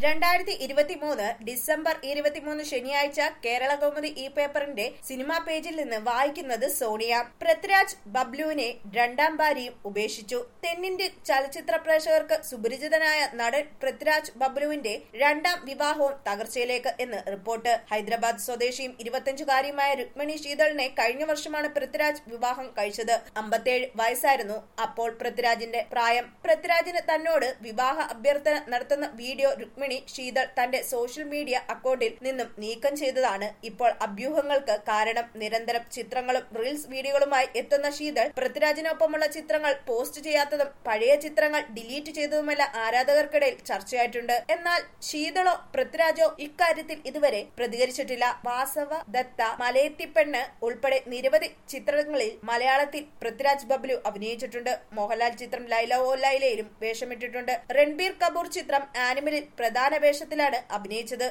രണ്ടായിരത്തി ഇരുപത്തിമൂന്ന് ഡിസംബർ ഇരുപത്തിമൂന്ന് ശനിയാഴ്ച കേരള കൗമുദി ഈ പേപ്പറിന്റെ സിനിമാ പേജിൽ നിന്ന് വായിക്കുന്നത് സോണിയ പൃഥ്വിരാജ് ബബ്ലുവിനെ രണ്ടാം ഭാര്യയും ഉപേക്ഷിച്ചു തെന്നിന്ത്യൻ ചലച്ചിത്ര പ്രേക്ഷകർക്ക് സുപരിചിതനായ നടൻ പൃഥ്വിരാജ് ബബ്ലുവിന്റെ രണ്ടാം വിവാഹവും തകർച്ചയിലേക്ക് എന്ന് റിപ്പോർട്ട് ഹൈദരാബാദ് സ്വദേശിയും ഇരുപത്തിയഞ്ചുകാരിയുമായ രുക്മിണി ശീതളിനെ കഴിഞ്ഞ വർഷമാണ് പൃഥ്വിരാജ് വിവാഹം കഴിച്ചത് അമ്പത്തേഴ് വയസ്സായിരുന്നു അപ്പോൾ പൃഥ്വിരാജിന്റെ പ്രായം പൃഥ്വിരാജിന് തന്നോട് വിവാഹ അഭ്യർത്ഥന നടത്തുന്ന വീഡിയോ രുക്മിണി ശീതൾ തന്റെ സോഷ്യൽ മീഡിയ അക്കൗണ്ടിൽ നിന്നും നീക്കം ചെയ്തതാണ് ഇപ്പോൾ അഭ്യൂഹങ്ങൾക്ക് കാരണം നിരന്തരം ചിത്രങ്ങളും റീൽസ് വീഡിയോകളുമായി എത്തുന്ന ശീതൾ പൃഥ്വിരാജിനൊപ്പമുള്ള ചിത്രങ്ങൾ പോസ്റ്റ് ചെയ്യാത്തതും പഴയ ചിത്രങ്ങൾ ഡിലീറ്റ് ചെയ്തതുമെല്ലാം ആരാധകർക്കിടയിൽ ചർച്ചയായിട്ടുണ്ട് എന്നാൽ ശീതളോ പൃഥ്വിരാജോ ഇക്കാര്യത്തിൽ ഇതുവരെ പ്രതികരിച്ചിട്ടില്ല വാസവ ദത്ത മലയെത്തിപ്പെണ്ണ് ഉൾപ്പെടെ നിരവധി ചിത്രങ്ങളിൽ മലയാളത്തിൽ പൃഥ്വിരാജ് ബബ്ലു അഭിനയിച്ചിട്ടുണ്ട് മോഹൻലാൽ ചിത്രം ലൈല ഓ ലൈലയിലും വേഷമിട്ടിട്ടുണ്ട് രൺബീർ കപൂർ ചിത്രം ആനിമലിൽ പ്രധാന വേഷത്തിലാണ് അഭിനയിച്ചത്